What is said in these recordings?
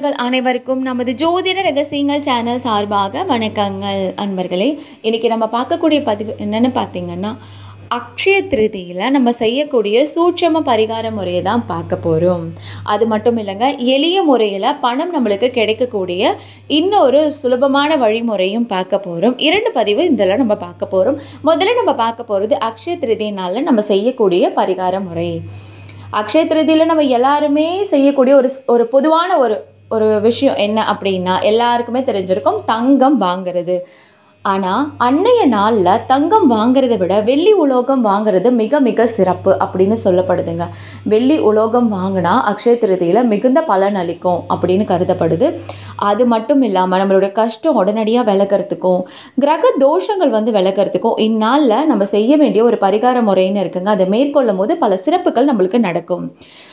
அன்பர்கள் அனைவருக்கும் நமது ஜோதிட ரகசியங்கள் சேனல் சார்பாக வணக்கங்கள் அன்பர்களே இன்னைக்கு நம்ம பார்க்கக்கூடிய பதிவு என்னன்னு பார்த்தீங்கன்னா அக்ஷய திருதியில் நம்ம செய்யக்கூடிய சூட்சம பரிகார முறையை தான் பார்க்க போகிறோம் அது மட்டும் இல்லைங்க எளிய முறையில் பணம் நம்மளுக்கு கிடைக்கக்கூடிய இன்னொரு சுலபமான வழிமுறையும் பார்க்க போகிறோம் இரண்டு பதிவு இதில் நம்ம பார்க்க போகிறோம் முதல்ல நம்ம பார்க்க போகிறது அக்ஷய திருதியினால நம்ம செய்யக்கூடிய பரிகார முறை அக்ஷய திருதியில் நம்ம எல்லாருமே செய்யக்கூடிய ஒரு ஒரு பொதுவான ஒரு ஒரு விஷயம் என்ன அப்படின்னா எல்லாருக்குமே தெரிஞ்சிருக்கும் தங்கம் வாங்குறது ஆனால் அன்னைய நாளில் தங்கம் வாங்குறதை விட வெள்ளி உலோகம் வாங்குறது மிக மிக சிறப்பு அப்படின்னு சொல்லப்படுதுங்க வெள்ளி உலோகம் வாங்கினா அக்ஷய திருதியில் மிகுந்த பலன் அளிக்கும் அப்படின்னு கருதப்படுது அது மட்டும் இல்லாமல் நம்மளுடைய கஷ்டம் உடனடியாக விளக்கறதுக்கும் கிரக தோஷங்கள் வந்து விளக்கறதுக்கும் இந்நாளில் நம்ம செய்ய வேண்டிய ஒரு பரிகார முறைன்னு இருக்குங்க அதை மேற்கொள்ளும் போது பல சிறப்புகள் நம்மளுக்கு நடக்கும்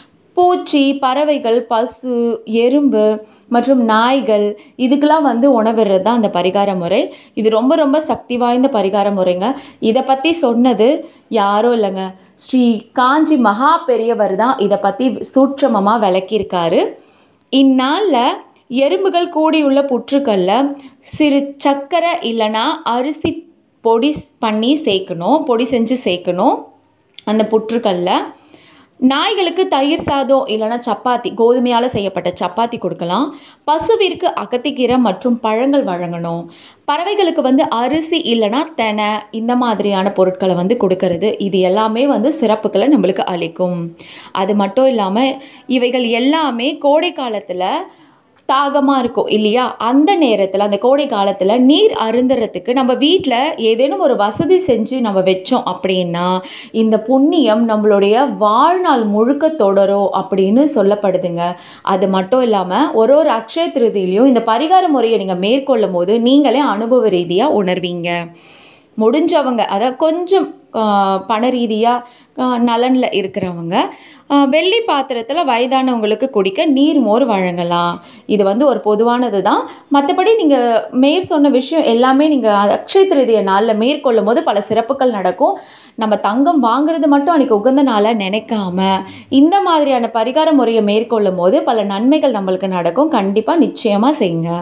பூச்சி பறவைகள் பசு எறும்பு மற்றும் நாய்கள் இதுக்கெல்லாம் வந்து உணவிடுறது தான் அந்த பரிகார முறை இது ரொம்ப ரொம்ப சக்தி வாய்ந்த பரிகார முறைங்க இதை பற்றி சொன்னது யாரும் இல்லைங்க ஸ்ரீ காஞ்சி மகா பெரியவர் தான் இதை பற்றி சூட்சமமாக விளக்கியிருக்காரு இந்நாளில் எறும்புகள் கூடியுள்ள புற்றுக்களில் சிறு சக்கரை இல்லைன்னா அரிசி பொடி பண்ணி சேர்க்கணும் பொடி செஞ்சு சேர்க்கணும் அந்த புற்றுக்களில் நாய்களுக்கு தயிர் சாதம் இல்லைன்னா சப்பாத்தி கோதுமையால் செய்யப்பட்ட சப்பாத்தி கொடுக்கலாம் பசுவிற்கு அகத்திக்கீரை மற்றும் பழங்கள் வழங்கணும் பறவைகளுக்கு வந்து அரிசி இல்லைன்னா தெனை இந்த மாதிரியான பொருட்களை வந்து கொடுக்கறது இது எல்லாமே வந்து சிறப்புகளை நம்மளுக்கு அளிக்கும் அது மட்டும் இல்லாமல் இவைகள் எல்லாமே கோடை காலத்தில் தாகமாக இருக்கும் இல்லையா அந்த நேரத்தில் அந்த கோடை காலத்தில் நீர் அருந்துறதுக்கு நம்ம வீட்டில் ஏதேனும் ஒரு வசதி செஞ்சு நம்ம வச்சோம் அப்படின்னா இந்த புண்ணியம் நம்மளுடைய வாழ்நாள் முழுக்க தொடரும் அப்படின்னு சொல்லப்படுதுங்க அது மட்டும் இல்லாமல் ஒரு ஒரு அக்ஷய திருதியிலையும் இந்த பரிகார முறையை நீங்கள் மேற்கொள்ளும் போது நீங்களே அனுபவ ரீதியாக உணர்வீங்க முடிஞ்சவங்க அதாவது கொஞ்சம் பண ரீதியாக நலனில் இருக்கிறவங்க வெள்ளி பாத்திரத்தில் வயதானவங்களுக்கு குடிக்க நீர் மோர் வழங்கலாம் இது வந்து ஒரு பொதுவானது தான் மற்றபடி நீங்கள் மேற் சொன்ன விஷயம் எல்லாமே நீங்கள் அக்ஷய திருதிய நாளில் மேற்கொள்ளும் போது பல சிறப்புகள் நடக்கும் நம்ம தங்கம் வாங்குறது மட்டும் அன்றைக்கி உகந்த நாளாக நினைக்காம இந்த மாதிரியான பரிகார முறையை மேற்கொள்ளும் போது பல நன்மைகள் நம்மளுக்கு நடக்கும் கண்டிப்பாக நிச்சயமாக செய்யுங்க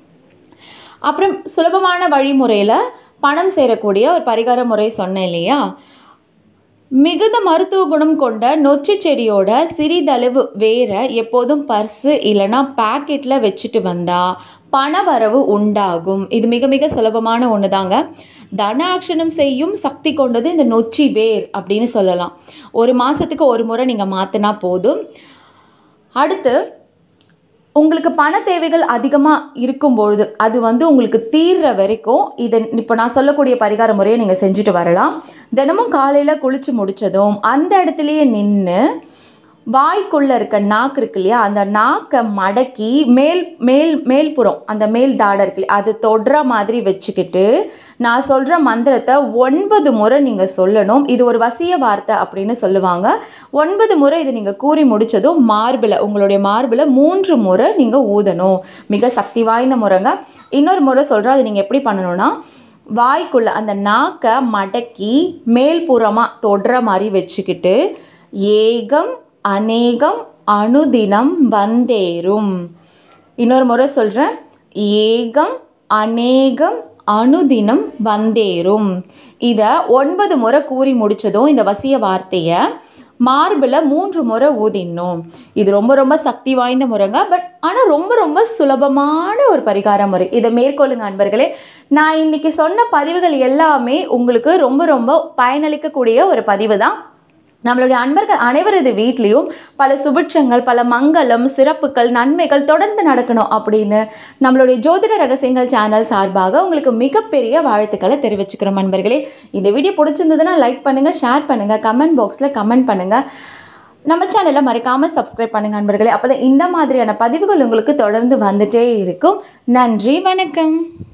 அப்புறம் சுலபமான வழிமுறையில் பணம் சேரக்கூடிய ஒரு பரிகார முறை சொன்னேன் இல்லையா மிகுந்த மருத்துவ குணம் கொண்ட நொச்சி செடியோட சிறிதளவு வேற எப்போதும் பர்ஸு இல்லைன்னா பேக்கெட்டில் வச்சுட்டு வந்தால் பண வரவு உண்டாகும் இது மிக மிக சுலபமான ஒன்று தாங்க தனாட்சணம் செய்யும் சக்தி கொண்டது இந்த நொச்சி வேர் அப்படின்னு சொல்லலாம் ஒரு மாதத்துக்கு ஒரு முறை நீங்கள் மாற்றினா போதும் அடுத்து உங்களுக்கு பண தேவைகள் அதிகமாக இருக்கும்பொழுது அது வந்து உங்களுக்கு தீர்ற வரைக்கும் இதை இப்போ நான் சொல்லக்கூடிய பரிகார முறையை நீங்கள் செஞ்சுட்டு வரலாம் தினமும் காலையில் குளித்து முடித்ததும் அந்த இடத்துலையே நின்று வாய்க்குள்ளே இருக்க நாக்கு இருக்கு இல்லையா அந்த நாக்கை மடக்கி மேல் மேல் மேல்புறம் அந்த மேல் தாடை இருக்கு அது தொடுற மாதிரி வச்சுக்கிட்டு நான் சொல்கிற மந்திரத்தை ஒன்பது முறை நீங்கள் சொல்லணும் இது ஒரு வசிய வார்த்தை அப்படின்னு சொல்லுவாங்க ஒன்பது முறை இது நீங்கள் கூறி முடித்ததும் மார்பில் உங்களுடைய மார்பில் மூன்று முறை நீங்கள் ஊதணும் மிக சக்தி வாய்ந்த முறைங்க இன்னொரு முறை சொல்கிறேன் அது நீங்கள் எப்படி பண்ணணும்னா வாய்க்குள்ளே அந்த நாக்கை மடக்கி மேல்புறமாக தொடுற மாதிரி வச்சுக்கிட்டு ஏகம் அநேகம் அனுதினம் வந்தேறும் இன்னொரு முறை சொல்கிறேன் ஏகம் அநேகம் அனுதினம் வந்தேறும் இதை ஒன்பது முறை கூறி முடித்ததும் இந்த வசிய வார்த்தையை மார்பில் மூன்று முறை ஊதிடணும் இது ரொம்ப ரொம்ப சக்தி வாய்ந்த முறைங்க பட் ஆனால் ரொம்ப ரொம்ப சுலபமான ஒரு பரிகார முறை இதை மேற்கொள்ளுங்க அன்பர்களே நான் இன்றைக்கி சொன்ன பதிவுகள் எல்லாமே உங்களுக்கு ரொம்ப ரொம்ப பயனளிக்கக்கூடிய ஒரு பதிவு தான் நம்மளுடைய அன்பர்கள் அனைவரது வீட்லேயும் பல சுபிட்சங்கள் பல மங்களம் சிறப்புகள் நன்மைகள் தொடர்ந்து நடக்கணும் அப்படின்னு நம்மளுடைய ஜோதிட ரகசியங்கள் சேனல் சார்பாக உங்களுக்கு மிகப்பெரிய வாழ்த்துக்களை தெரிவிச்சுக்கிறோம் நண்பர்களே இந்த வீடியோ பிடிச்சிருந்ததுன்னா லைக் பண்ணுங்கள் ஷேர் பண்ணுங்கள் கமெண்ட் பாக்ஸில் கமெண்ட் பண்ணுங்கள் நம்ம சேனலை மறக்காமல் சப்ஸ்கிரைப் பண்ணுங்கள் நண்பர்களே அப்போ இந்த மாதிரியான பதிவுகள் உங்களுக்கு தொடர்ந்து வந்துட்டே இருக்கும் நன்றி வணக்கம்